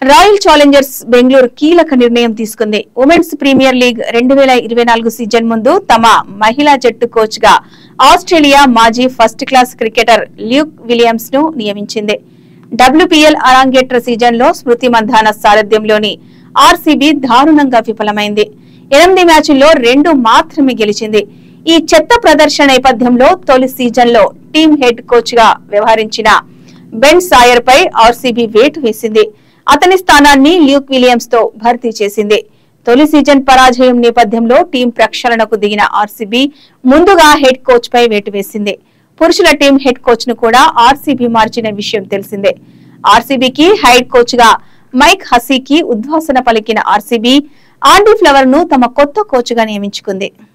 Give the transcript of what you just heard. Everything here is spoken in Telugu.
రాయల్ ఛాలెంజర్స్ బెంగళూరు కీలక నిర్ణయం తీసుకుంది ఉమెన్స్ ప్రీమియర్ లీగ్ రెండు వేల ఇరవై నాలుగు సీజన్ ముందు తమ మహిళా జట్టు కోచ్ గా ఆస్ట్రేలియా మాజీ first class cricketer Luke Williams ను నియమించింది డబ్ల్యూపీఎల్ అరాంగేట్ర సీజన్ లో స్మృతి మంధాన సారథ్యంలోని ఆర్సీబీ దారుణంగా విఫలమైంది ఎనిమిది మ్యాచ్ల్లో రెండు మాత్రమే గెలిచింది ఈ చెత్త ప్రదర్శన నేపథ్యంలో తొలి సీజన్ లో టీం హెడ్ కోచ్ గా వ్యవహరించిన బెన్ సాయర్ పై ఆర్సీబీ వేటు వేసింది అతని స్థానాన్ని ల్యూక్ విలియమ్స్ తో భర్తీ చేసింది తొలి సీజన్ పరాజయం నేపథ్యంలో టీం ప్రక్షాళనకు దిగిన ఆర్సీబీ ముందుగా హెడ్ కోచ్ పై వేటు వేసింది పురుషుల టీం హెడ్ కోచ్ ను కూడా ఆర్సీబీ మార్చిన విషయం తెలిసిందే ఆర్సీబీకి హెడ్ కోచ్ గా మైక్ హసీకి ఉద్వాసన పలికిన ఆర్సీబీ ఆండీ ఫ్లవర్ ను తమ కొత్త కోచ్ గా నియమించుకుంది